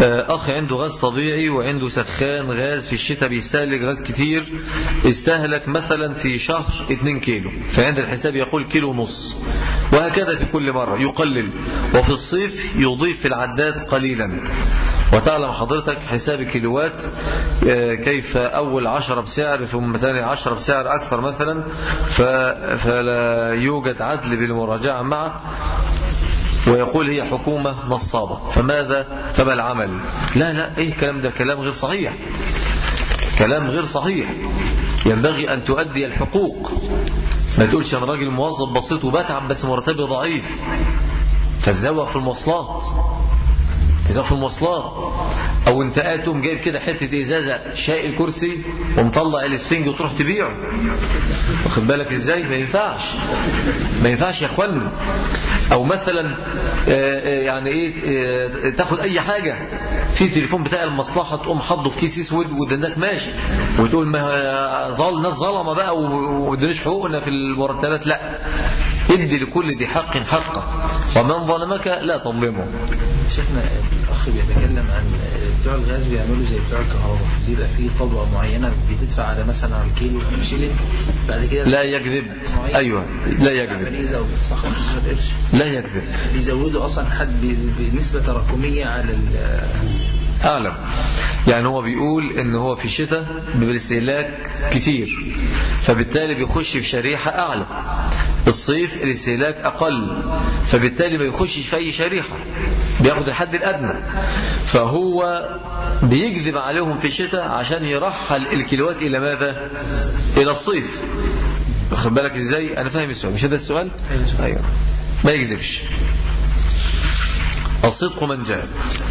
أخ عنده غاز طبيعي وعنده سخان غاز في الشتاء بيستهلك غاز كتير استهلك مثلا في شهر 2 كيلو فعند الحساب يقول كيلو ونص وهكذا في كل مرة يقلل وفي الصيف يضيف في العداد قليلا وتعلم حضرتك حساب كيلوات كيف أول عشرة بسعر ثم ثاني عشرة بسعر أكثر مثلا فلا يوجد عدل بالمراجعة معه ويقول هي حكومة نصابة فماذا فما العمل لا لا ايه الكلام ده كلام غير صحيح كلام غير صحيح ينبغي أن تؤدي الحقوق ما تقولش أنا راجل موظف بسيط وبتعب بس مرتبي ضعيف فالزوق في المواصلات تزوق في المواصلات او انت قاعد تقوم جايب كده حته ازازه شايل الكرسي ومطلع الاسفنج وتروح تبيعه واخد بالك ازاي ما ينفعش ما ينفعش يا اخوانا او مثلا يعني ايه تاخد اي حاجه في تليفون بتاع المصلحه تقوم حاطه في كيس اسود ودنك ماشي وتقول ما ظل ناس ظلمه بقى ومدناش حقوقنا في المرتبات لا ادي لكل ذي حق حقه ومن ظلمك لا تظلمه شيخنا الاخ بيتكلم عن بتوع الغاز بيعملوا زي بتوع الكهرباء بيبقى في طبقه معينه بتدفع على مثلا على الكيلو شيلين بعد كده لا يكذب ايوه لا يكذب فنيزه وبتدفع 15 قرش لا يكذب بيزودوا اصلا حد بنسبه تراكميه على أعلم يعني هو بيقول ان هو في الشتاء بالاستهلاك كتير فبالتالي بيخش في شريحة أعلى الصيف الاستهلاك أقل فبالتالي ما يخشش في أي شريحة بياخد الحد الأدنى فهو بيكذب عليهم في الشتاء عشان يرحل الكيلوات إلى ماذا إلى الصيف واخد بالك إزاي أنا فاهم السؤال مش هذا السؤال أيوه ما يكذبش الصدق من جاء